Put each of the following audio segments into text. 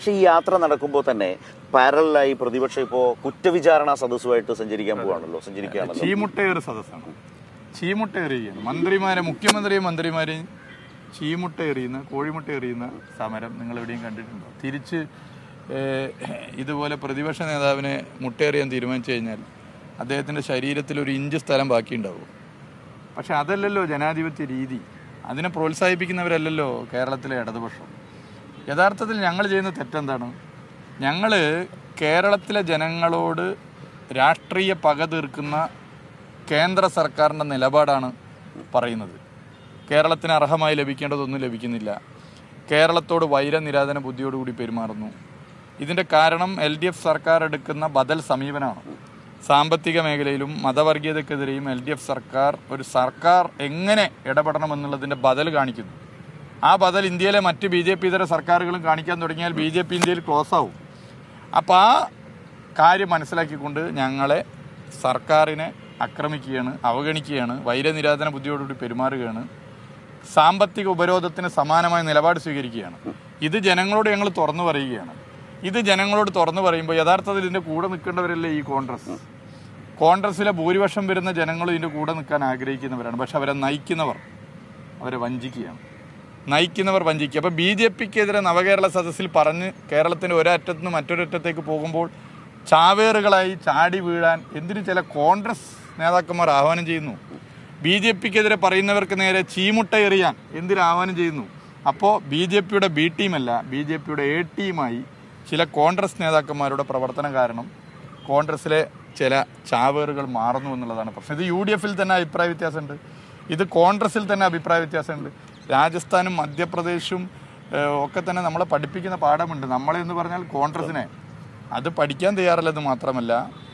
പക്ഷേ ഈ യാത്ര നടക്കുമ്പോൾ തന്നെ പാരലായി പ്രതിപക്ഷം ഇപ്പോൾ കുറ്റവിചാരണ സദസ്സുമായിട്ട് സഞ്ചരിക്കാൻ പോവാണല്ലോ സഞ്ചരിക്കുകയാണല്ലോ ചീമുട്ടയേറ് സദസ്സാണ് ചീമുട്ടയെറിയുകയാണ് മന്ത്രിമാരെ മുഖ്യമന്ത്രിയും മന്ത്രിമാരെയും ചീമുട്ട എറിയുന്ന കോഴിമുട്ട എറിയുന്ന സമരം നിങ്ങൾ എവിടെയും കണ്ടിട്ടുണ്ടോ തിരിച്ച് ഏഹ്, ഇതുപോലെ പ്രതിപക്ഷ നേതാവിനെ മുട്ടയെറിയാൻ തീരുമാനിച്ചു കഴിഞ്ഞാൽ അദ്ദേഹത്തിൻ്റെ ശരീരത്തിൽ ഒരു ഇഞ്ച് സ്ഥലം ബാക്കിയുണ്ടാവും പക്ഷെ അതല്ലല്ലോ ജനാധിപത്യ രീതി അതിനെ പ്രോത്സാഹിപ്പിക്കുന്നവരല്ലല്ലോ കേരളത്തിലെ ഇടതുപക്ഷം യഥാർത്ഥത്തിൽ ഞങ്ങൾ ചെയ്യുന്ന തെറ്റെന്താണ് ഞങ്ങൾ കേരളത്തിലെ ജനങ്ങളോട് രാഷ്ട്രീയ പക തീർക്കുന്ന കേന്ദ്ര സർക്കാരിൻ്റെ നിലപാടാണ് പറയുന്നത് കേരളത്തിന് അർഹമായി ലഭിക്കേണ്ടതൊന്നും ലഭിക്കുന്നില്ല കേരളത്തോട് വൈരനിരാധന ബുദ്ധിയോടുകൂടി പെരുമാറുന്നു ഇതിൻ്റെ കാരണം എൽ ഡി എഫ് സർക്കാർ എടുക്കുന്ന ബദൽ സമീപനമാണ് സാമ്പത്തിക മേഖലയിലും മതവർഗീയതക്കെതിരെയും എൽ ഡി എഫ് സർക്കാർ ഒരു സർക്കാർ എങ്ങനെ ഇടപെടണമെന്നുള്ളതിൻ്റെ ബദൽ കാണിക്കുന്നു ആ ബദൽ ഇന്ത്യയിലെ മറ്റ് ബി ജെ പി ഇതര സർക്കാരുകളും കാണിക്കാൻ തുടങ്ങിയാൽ ബി ജെ പി ഇന്ത്യയിൽ ക്ലോസ് ആവും അപ്പോൾ ആ കാര്യം മനസ്സിലാക്കിക്കൊണ്ട് ഞങ്ങളെ സർക്കാരിനെ ആക്രമിക്കുകയാണ് അവഗണിക്കുകയാണ് വൈരനിരാധന ബുദ്ധിയോടുകൂടി പെരുമാറുകയാണ് സാമ്പത്തിക ഉപരോധത്തിന് സമാനമായ നിലപാട് സ്വീകരിക്കുകയാണ് ഇത് ജനങ്ങളോട് ഞങ്ങൾ തുറന്നു പറയുകയാണ് ഇത് ജനങ്ങളോട് തുറന്നു പറയുമ്പോൾ യഥാർത്ഥത്തിൽ ഇതിൻ്റെ കൂടെ നിൽക്കേണ്ടവരല്ലേ ഈ കോൺഗ്രസ് കോൺഗ്രസിലെ ഭൂരിപക്ഷം വരുന്ന ജനങ്ങൾ ഇതിൻ്റെ കൂടെ നിൽക്കാൻ ആഗ്രഹിക്കുന്നവരാണ് പക്ഷെ അവരെ നയിക്കുന്നവർ അവരെ വഞ്ചിക്കുകയാണ് നയിക്കുന്നവർ വഞ്ചിക്കുക അപ്പോൾ ബി ജെ പിക്കെതിരെ നവകേരള സദസ്സിൽ പറഞ്ഞ് കേരളത്തിൻ്റെ ഒരറ്റത്ത് നിന്ന് മറ്റൊരറ്റത്തേക്ക് പോകുമ്പോൾ ചാവേറുകളായി ചാടി വീഴാൻ എന്തിനു ചില കോൺഗ്രസ് നേതാക്കന്മാർ ആഹ്വാനം ചെയ്യുന്നു ബി ജെ പിക്കെതിരെ പറയുന്നവർക്ക് നേരെ ചീമുട്ട എറിയാൻ എന്തിനു ആഹ്വാനം ചെയ്യുന്നു അപ്പോൾ ബി ജെ പിയുടെ ബി ടീമല്ല ബി ജെ പിയുടെ എ ടീമായി ചില കോൺഗ്രസ് നേതാക്കന്മാരുടെ പ്രവർത്തനം കാരണം കോൺഗ്രസിലെ ചില ചാവേറുകൾ മാറുന്നു എന്നുള്ളതാണ് പ്രശ്നം ഇത് യു ഡി എഫിൽ തന്നെ അഭിപ്രായ വ്യത്യാസമുണ്ട് ഇത് കോൺഗ്രസിൽ തന്നെ അഭിപ്രായ വ്യത്യാസമുണ്ട് രാജസ്ഥാനും മധ്യപ്രദേശും ഏഹ്, ഒക്കെ തന്നെ നമ്മളെ പഠിപ്പിക്കുന്ന പാഠമുണ്ട് നമ്മളെ എന്ന് പറഞ്ഞാൽ കോൺഗ്രസിനെ അത് പഠിക്കാൻ തയ്യാറല്ലെന്ന് മാത്രമല്ല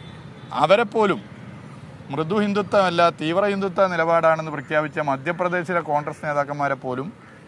അവരെ പോലും മൃദു ഹിന്ദുത്വമല്ല തീവ്ര ഹിന്ദുത്വ നിലപാടാണെന്ന് പ്രഖ്യാപിച്ച മധ്യപ്രദേശിലെ കോൺഗ്രസ് നേതാക്കന്മാരെ പോലും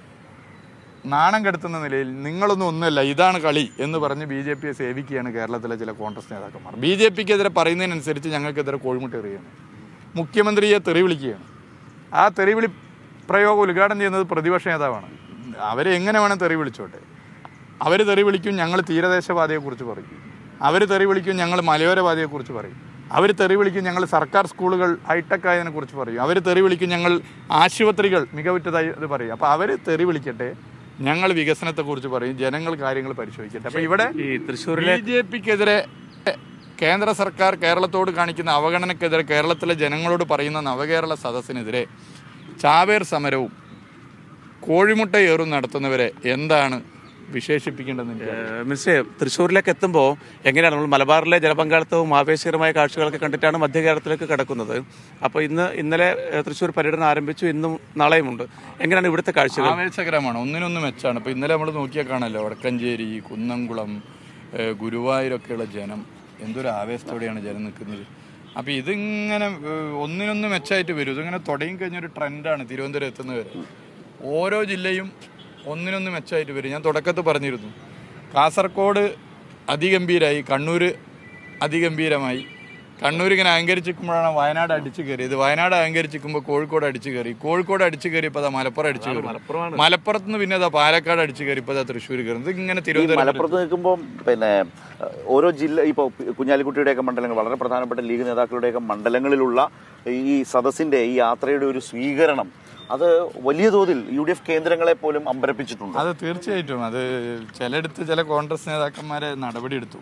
നാണം കെടുത്തുന്ന നിലയിൽ നിങ്ങളൊന്നും ഒന്നുമല്ല ഇതാണ് കളി എന്ന് പറഞ്ഞ് ബി ജെ പിയെ സേവിക്കുകയാണ് കേരളത്തിലെ ചില കോൺഗ്രസ് നേതാക്കന്മാർ ബി ജെ പിക്കെതിരെ പറയുന്നതിനനുസരിച്ച് ഞങ്ങൾക്കെതിരെ കോഴിമുട്ട എറിയുകയാണ് മുഖ്യമന്ത്രിയെ തെറി വിളിക്കുകയാണ് ആ തെറിവിളി പ്രയോഗം ഉദ്ഘാടനം ചെയ്യുന്നത് പ്രതിപക്ഷ നേതാവാണ് അവരെ എങ്ങനെ വേണം തെറി വിളിച്ചോട്ടെ അവർ തെറി വിളിക്കും ഞങ്ങൾ തീരദേശവാദിയെക്കുറിച്ച് പറയും അവർ തെറി വിളിക്കും ഞങ്ങൾ മലയോരവാദിയെക്കുറിച്ച് പറയും അവർ തെറി വിളിക്കും ഞങ്ങൾ സർക്കാർ സ്കൂളുകൾ ഹൈടെക് ആയതിനെക്കുറിച്ച് പറയും അവർ തെറി വിളിക്കും ഞങ്ങൾ ആശുപത്രികൾ മികവുറ്റതായി ഇത് പറയും അപ്പോൾ അവർ തെറി വിളിക്കട്ടെ ഞങ്ങൾ വികസനത്തെക്കുറിച്ച് പറയും ജനങ്ങൾ കാര്യങ്ങൾ പരിശോധിക്കട്ടെ അപ്പോൾ ഇവിടെ ഈ തൃശ്ശൂരിലെ ബി ജെ പിക്കെതിരെ കേന്ദ്ര സർക്കാർ കേരളത്തോട് കാണിക്കുന്ന അവഗണനക്കെതിരെ കേരളത്തിലെ ജനങ്ങളോട് പറയുന്ന നവകേരള സദസ്സിനെതിരെ ചാവേർ സമരവും കോഴിമുട്ട ഏറും നടത്തുന്നവരെ എന്താണ് വിശേഷിപ്പിക്കേണ്ടതെന്ന് എനിക്ക് ഏഹ് മിനിസ്റ്ററെ തൃശ്ശൂരിലേക്ക് എത്തുമ്പോൾ എങ്ങനെയാണ് നമ്മൾ മലബാറിലെ ജനപങ്കാളിത്തവും ആവേശകരമായ കാഴ്ചകളൊക്കെ കണ്ടിട്ടാണ് മധ്യ കേരളത്തിലേക്ക് കടക്കുന്നത് അപ്പോൾ ഇന്ന് ഇന്നലെ ഏഹ് തൃശ്ശൂർ പര്യടനം ആരംഭിച്ചു ഇന്നും നാളെയുമുണ്ട് എങ്ങനെയാണ് ഇവിടുത്തെ കാഴ്ചകൾ ആവേശകരമാണ് ഒന്നിനൊന്ന് മെച്ചാണ് ഇപ്പോൾ ഇന്നലെ നമ്മൾ നോക്കിയാൽ കാണല്ലോ വടക്കഞ്ചേരി കുന്നംകുളം ഏഹ് ഗുരുവായൂരൊക്കെയുള്ള ജനം എന്തൊരു ആവേശത്തോടെയാണ് ജനം നിൽക്കുന്നത് അപ്പോൾ ഇതിങ്ങനെ ഏഹ് ഒന്നിനൊന്ന് മെച്ചായിട്ട് വരും ഇതിങ്ങനെ തുടങ്ങി കഴിഞ്ഞൊരു ട്രെൻഡാണ് തിരുവനന്തപുരം എത്തുന്നവരെ ഓരോ ജില്ലയും ഒന്നിനൊന്ന് മെച്ചായിട്ട് വരും ഞാൻ തുടക്കത്തിൽ പറഞ്ഞിരുന്നു കാസർഗോഡ് അതിഗംഭീരായി കണ്ണൂർ അതിഗംഭീരമായി കണ്ണൂർ ഇങ്ങനെ അഹങ്കരിച്ചിരിക്കുമ്പോഴാണ് വയനാട് അടിച്ചു കയറിയത് വയനാട് അഹങ്കരിച്ചിരിക്കുമ്പോൾ കോഴിക്കോട് അടിച്ചു കയറി കോഴിക്കോട് അടിച്ചു കയറിയപ്പോൾ അതാ മലപ്പുറം അടിച്ചു കയറി മലപ്പുറമാണ്. മലപ്പുറത്ത് നിന്ന് പിന്നെ അതാ പാലക്കാട് അടിച്ചു കയറി ഇപ്പോൾ അതാ തൃശ്ശൂർ കയറുന്നത് ഇങ്ങനെ ഈ തിരുവനന്തപുരം മലപ്പുറത്ത് നിൽക്കുമ്പോൾ പിന്നെ അഹ്, ഓരോ ജില്ല ഇപ്പോൾ കുഞ്ഞാലിക്കുട്ടിയുടെയൊക്കെ മണ്ഡലങ്ങൾ വളരെ പ്രധാനപ്പെട്ട ലീഗ് നേതാക്കളുടെയൊക്കെ മണ്ഡലങ്ങളിലുള്ള ഈ സദസ്സിന്റെ ഈ യാത്രയുടെ ഒരു സ്വീകരണം അത് വലിയ തോതിൽ യു ഡി എഫ് കേന്ദ്രങ്ങളെ പോലും അമ്പരപ്പിച്ചിട്ടുണ്ട് അത് തീർച്ചയായിട്ടും അത് ചിലയിടത്ത് ചില കോൺഗ്രസ് നേതാക്കന്മാരെ നടപടിയെടുത്തു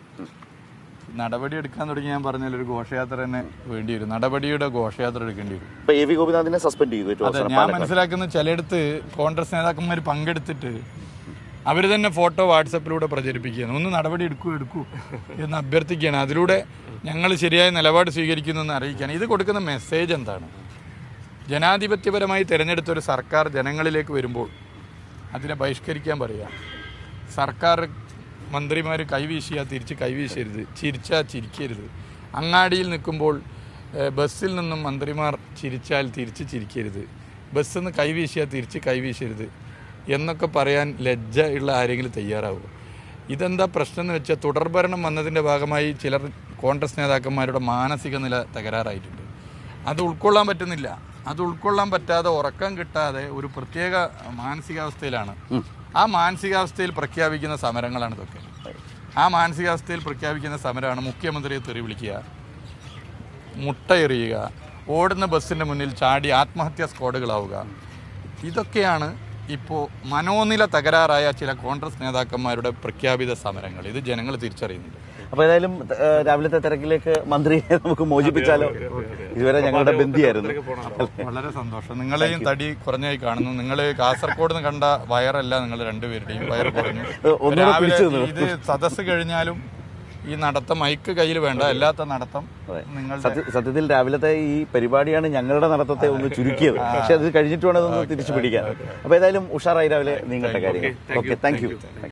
നടപടി എടുക്കാൻ തുടങ്ങി ഞാൻ പറഞ്ഞാൽ ഒരു ഘോഷയാത്ര തന്നെ വേണ്ടി വരും നടപടിയുടെ ഘോഷയാത്ര എടുക്കേണ്ടി വരും ഇപ്പൊ എ വി ഗോപിനാഥിനെ സസ്പെൻഡ് ചെയ്തു ഏറ്റവും അതെ അവസാനം ഞാൻ പാലക്കാട്. മനസ്സിലാക്കുന്ന ചിലയിടത്ത് കോൺഗ്രസ് നേതാക്കന്മാർ പങ്കെടുത്തിട്ട് അവർ തന്നെ ഫോട്ടോ വാട്സപ്പിലൂടെ പ്രചരിപ്പിക്കുകയാണ് ഒന്ന് നടപടി എടുക്കൂ എടുക്കൂ എന്ന് അഭ്യർത്ഥിക്കുകയാണ് അതിലൂടെ ഞങ്ങൾ ശരിയായ നിലപാട് സ്വീകരിക്കുന്നു എന്ന് അറിയിക്കുകയാണ് ഇത് കൊടുക്കുന്ന മെസ്സേജ് എന്താണ് ജനാധിപത്യപരമായി തിരഞ്ഞെടുത്ത ഒരു സർക്കാർ ജനങ്ങളിലേക്ക് വരുമ്പോൾ അതിനെ ബഹിഷ്കരിക്കാൻ പറയുക സർക്കാർ മന്ത്രിമാർ കൈവീശിയാൽ തിരിച്ച് കൈവീശരുത് ചിരിച്ചാൽ ചിരിക്കരുത് അങ്ങാടിയിൽ നിൽക്കുമ്പോൾ ഏഹ്, ബസ്സിൽ നിന്നും മന്ത്രിമാർ ചിരിച്ചാൽ തിരിച്ച് ചിരിക്കരുത് ബസ്സിൽ നിന്ന് കൈവീശിയാൽ തിരിച്ച് കൈവീശരുത് എന്നൊക്കെ പറയാൻ ലജ്ജ ഉള്ള ആരെങ്കിലും തയ്യാറാവുമോ ഇതെന്താ പ്രശ്നം എന്ന് വെച്ചാൽ തുടർഭരണം വന്നതിൻ്റെ ഭാഗമായി ചിലർ കോൺഗ്രസ് നേതാക്കന്മാരുടെ മാനസിക നില തകരാറായിട്ടുണ്ട് അത് ഉൾക്കൊള്ളാൻ പറ്റുന്നില്ല അത് ഉൾക്കൊള്ളാൻ പറ്റാതെ ഉറക്കം കിട്ടാതെ ഒരു പ്രത്യേക മാനസികാവസ്ഥയിലാണ് ആ മാനസികാവസ്ഥയിൽ പ്രഖ്യാപിക്കുന്ന സമരങ്ങളാണ് ഇതൊക്കെ ആ മാനസികാവസ്ഥയിൽ പ്രഖ്യാപിക്കുന്ന സമരമാണ് മുഖ്യമന്ത്രിയെ തെറി വിളിക്കുക മുട്ട എറിയുക ഓടുന്ന ബസ്സിൻ്റെ മുന്നിൽ ചാടി ആത്മഹത്യാ സ്ക്വാഡുകളാവുക ഇതൊക്കെയാണ് ഇപ്പോൾ മനോനില തകരാറായ ചില കോൺഗ്രസ് നേതാക്കന്മാരുടെ പ്രഖ്യാപിത സമരങ്ങൾ ഇത് ജനങ്ങൾ തിരിച്ചറിയുന്നുണ്ട് അപ്പൊ ഏതായാലും ഏഹ്, രാവിലത്തെ തിരക്കിലേക്ക് മന്ത്രിയെ നമുക്ക് മോചിപ്പിച്ചാലോ ഇതുവരെ ഞങ്ങളുടെ ബന്ധിയായിരുന്നു വളരെ സന്തോഷം നിങ്ങളെയും തടി കുറഞ്ഞായി കാണുന്നു നിങ്ങൾ കാസർഗോഡ് നിന്ന് കണ്ട വയറല്ല നിങ്ങൾ രണ്ടുപേരുടെയും വയർ കുറഞ്ഞു ഏഹ്, ഒന്നുകൂടെ രാവിലെ പിടിച്ചു നിന്നു. ഇത് സദസ്സ് കഴിഞ്ഞാലും ഈ നടത്തം മൈക്ക് കയ്യിൽ വേണ്ട അല്ലാത്ത നടത്തം നിങ്ങളുടെ സത്യ- സത്യത്തിൽ രാവിലത്തെ ഈ പരിപാടിയാണ് ഞങ്ങളുടെ നടത്തത്തെ ഒന്ന് ചുരുക്കിയത് പക്ഷെ അത് കഴിഞ്ഞിട്ട് വേണം ഇതൊന്ന് തിരിച്ചു പിടിക്കാൻ അപ്പൊ ഏതായാലും ഉഷാറായി രാവിലെ നീങ്ങട്ടെ കാര്യങ്ങൾ ഓക്കെ താങ്ക് യു